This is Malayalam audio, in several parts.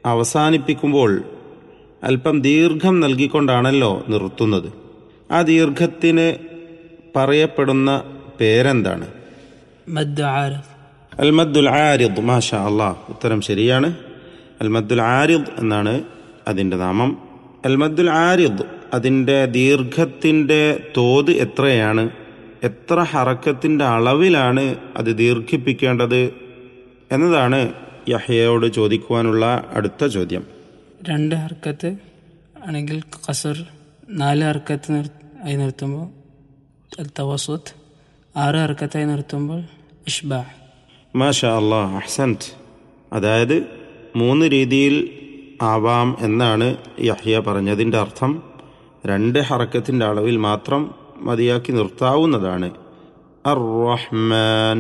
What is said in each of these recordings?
അവസാനിപ്പിക്കുമ്പോൾ അല്പം ദീർഘം നൽകിക്കൊണ്ടാണല്ലോ നിർത്തുന്നത് ആ ദീർഘത്തിന് പറയപ്പെടുന്ന പേരെന്താണ് مد عارض അൽമദ്ദുൽ ആരിദ് മാഷാ അള്ളാഹ് ഉത്തരം ശരിയാണ് അൽമദ്ദുൽ ആരിദ് എന്നാണ് അതിൻ്റെ നാമം അൽമദ്ദുൽ ആരിദ് അതിൻ്റെ ദീർഘത്തിൻ്റെ തോത് എത്രയാണ് എത്ര ഹറക്കത്തിൻ്റെ അളവിലാണ് അത് ദീർഘിപ്പിക്കേണ്ടത് എന്നതാണ് യഹ്യയോട് ചോദിക്കുവാനുള്ള അടുത്ത ചോദ്യം രണ്ട് ഹർക്കത്ത് ആണെങ്കിൽ കസർ നാല് ഹർക്കത്ത് നിർ ആയി നിർത്തുമ്പോൾ തവസുത്ത് ആറ് ഹർക്കത്തായി നിർത്തുമ്പോൾ ഇഷ്ബാ മാഷാ അള്ളാഹ് അഹ്സൻറ്റ് അതായത് മൂന്ന് രീതിയിൽ ആവാം എന്നാണ് യഹ്യ പറഞ്ഞതിൻ്റെ അർത്ഥം രണ്ട് ഹറക്കത്തിൻ്റെ അളവിൽ മാത്രം മതിയാക്കി നിർത്താവുന്നതാണ് അർ റഹ്മാൻ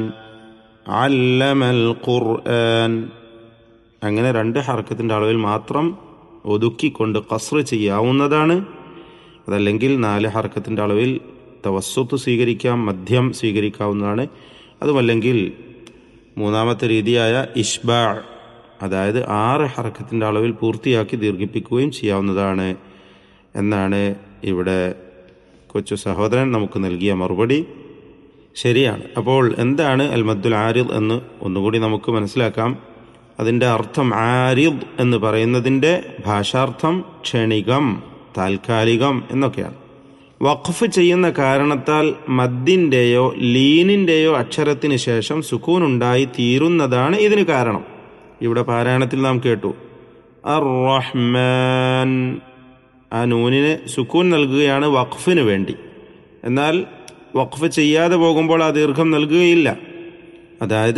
അല്ലമൽ ഖുർആൻ അങ്ങനെ രണ്ട് ഹറക്കത്തിൻ്റെ അളവിൽ മാത്രം ഒതുക്കിക്കൊണ്ട് കസ്റ് ചെയ്യാവുന്നതാണ് അതല്ലെങ്കിൽ നാല് ഹറക്കത്തിൻ്റെ അളവിൽ തവസ്സുത്ത് സ്വീകരിക്കാം മധ്യം സ്വീകരിക്കാവുന്നതാണ് അതുമല്ലെങ്കിൽ മൂന്നാമത്തെ രീതിയായ ഇഷ്ബാ അതായത് ആറ് ഹറക്കത്തിൻ്റെ അളവിൽ പൂർത്തിയാക്കി ദീർഘിപ്പിക്കുകയും ചെയ്യാവുന്നതാണ് എന്നാണ് ഇവിടെ കൊച്ചു സഹോദരൻ നമുക്ക് നൽകിയ മറുപടി ശരിയാണ് അപ്പോൾ എന്താണ് അൽ മദ്ദുൽ ആരിദ് എന്ന് ഒന്നുകൂടി നമുക്ക് മനസ്സിലാക്കാം അതിൻ്റെ അർത്ഥം ആരിദ് എന്ന് പറയുന്നതിൻ്റെ ഭാഷാർത്ഥം ക്ഷണികം താൽക്കാലികം എന്നൊക്കെയാണ് വഖഫ് ചെയ്യുന്ന കാരണത്താൽ മദ്ദിൻ്റെയോ ലീനിൻ്റെയോ അക്ഷരത്തിന് ശേഷം സുക്കൂൻ ഉണ്ടായി തീരുന്നതാണ് ഇതിന് കാരണം ഇവിടെ പാരായണത്തിൽ നാം കേട്ടു അർ റഹ്മാൻ ആ നൂനിന് സുക്കൂൻ നൽകുകയാണ് വഖഫിന് വേണ്ടി എന്നാൽ വഖഫ് ചെയ്യാതെ പോകുമ്പോൾ ആ ദീർഘം നൽകുകയില്ല അതായത്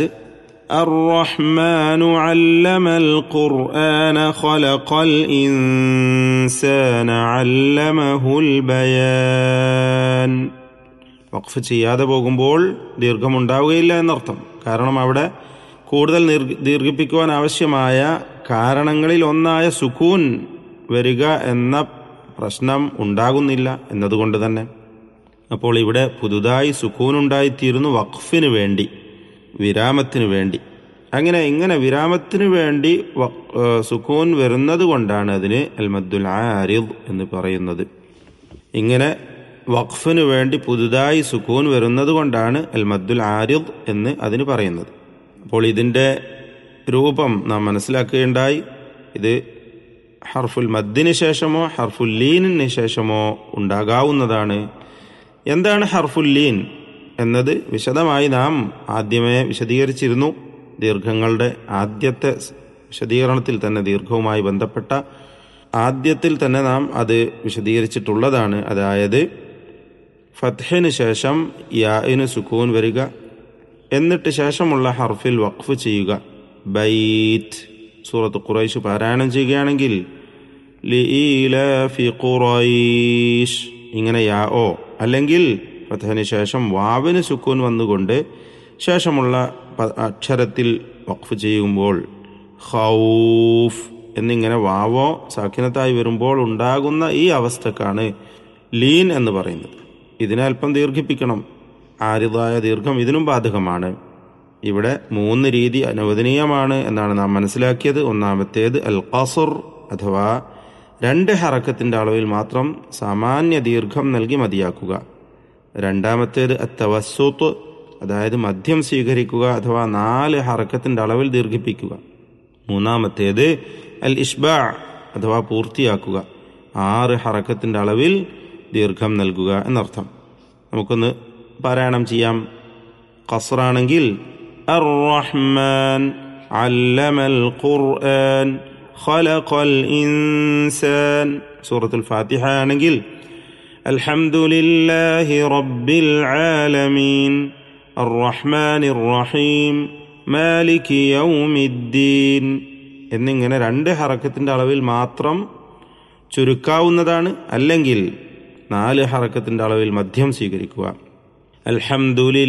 الرحمن علم القرآن خلق الإنسان علمه البيان വഖഫ് ചെയ്യാതെ പോകുമ്പോൾ ദീർഘമുണ്ടാവുകയില്ല എന്നർത്ഥം കാരണം അവിടെ കൂടുതൽ നീർ- ദീർഘിപ്പിക്കുവാൻ ആവശ്യമായ കാരണങ്ങളിൽ ഒന്നായ സുക്കൂൻ വരിക എന്ന പ്രശ്നം ഉണ്ടാകുന്നില്ല എന്നതുകൊണ്ട് തന്നെ അപ്പോൾ ഇവിടെ പുതുതായി സുക്കൂൻ ഉണ്ടായിത്തീരുന്നു വഖഫിന് വേണ്ടി വിരാമത്തിന് വേണ്ടി അങ്ങനെ ഇങ്ങനെ വിരാമത്തിന് വേണ്ടി വ- ഏഹ് സുക്കൂൻ വരുന്നത് കൊണ്ടാണ് അതിന് അൽമദ്ദുൽ ആരിദ് എന്ന് പറയുന്നത് ഇങ്ങനെ വഖഫിന് വേണ്ടി പുതുതായി സുക്കൂൻ വരുന്നത് കൊണ്ടാണ് അൽമദ്ദുൽ ആരിദ് എന്ന് അതിന് പറയുന്നത് അപ്പോൾ ഇതിൻ്റെ രൂപം നാം മനസ്സിലാക്കുകയുണ്ടായി ഇത് ഹർഫുൽ മദ്ദിന് ശേഷമോ ഹർഫുൽ ലീനിന് ശേഷമോ ഉണ്ടാകാവുന്നതാണ് എന്താണ് ഹർഫുൽ ലീൻ എന്നത് വിശദമായി നാം ആദ്യമേ വിശദീകരിച്ചിരുന്നു ദീർഘങ്ങളുടെ ആദ്യത്തെ സ് വിശദീകരണത്തിൽ തന്നെ ദീർഘവുമായി ബന്ധപ്പെട്ട ആദ്യത്തിൽ തന്നെ നാം അത് വിശദീകരിച്ചിട്ടുള്ളതാണ് അതായത് ഫത്ഹിന് ശേഷം യാഇന് സുക്കൂൻ വരിക എന്നിട്ട് ശേഷമുള്ള ഹർഫിൽ വഖഫ് ചെയ്യുക ബൈറ്റ് സൂറത്ത് ഖുറൈശ് പാരായണം ചെയ്യുകയാണെങ്കിൽ ലീലാഫി ഖുറൈശ് ഇങ്ങനെ യാ ഓ അല്ലെങ്കിൽ ഫതഹിന് ശേഷം വാവിന് സുക്കൂൻ വന്നുകൊണ്ട് ശേഷമുള്ള പ- അക്ഷരത്തിൽ വഖഫ് ചെയ്യുമ്പോൾ ഖൗഫ് എന്നിങ്ങനെ വാവോ സാഖിനത്തായി വരുമ്പോൾ ഉണ്ടാകുന്ന ഈ അവസ്ഥക്കാണ് ലീൻ എന്ന് പറയുന്നത് ഇതിനെ അല്പം ദീർഘിപ്പിക്കണം ആരിതായ ദീർഘം ഇതിനും ബാധകമാണ് ഇവിടെ മൂന്ന് രീതി അനുവദനീയമാണ് എന്നാണ് നാം മനസ്സിലാക്കിയത് ഒന്നാമത്തേത് അൽ ഖസുർ അഥവാ രണ്ട് ഹറക്കത്തിൻ്റെ അളവിൽ മാത്രം സാമാന്യ ദീർഘം നൽകി മതിയാക്കുക രണ്ടാമത്തേത് അത്തവസ്സുത്ത് അതായത് മദ്യം സ്വീകരിക്കുക അഥവാ നാല് ഹറക്കത്തിൻ്റെ അളവിൽ ദീർഘിപ്പിക്കുക മൂന്നാമത്തേത് അൽ ഇഷ്ബാ അഥവാ പൂർത്തിയാക്കുക ആറ് ഹറക്കത്തിൻ്റെ അളവിൽ ദീർഘം നൽകുക എന്നർത്ഥം നമുക്കൊന്ന് പാരായണം ചെയ്യാം ഖസ്റാണെങ്കിൽ الرحمن علم القرآن خلق الإنسان سورة الفاتحة ആണെങ്കിൽ الحمد لله رب العالمين الرحمن الرحيم مالك يوم الدين എന്നിങ്ങനെ രണ്ട് ഹറക്കത്തിൻ്റെ അളവിൽ മാത്രം ചുരുക്കാവുന്നതാണ് അല്ലെങ്കിൽ നാല് ഹറക്കത്തിൻ്റെ അളവിൽ മധ്യം സ്വീകരിക്കുക അൽഹംദുലില്ലാ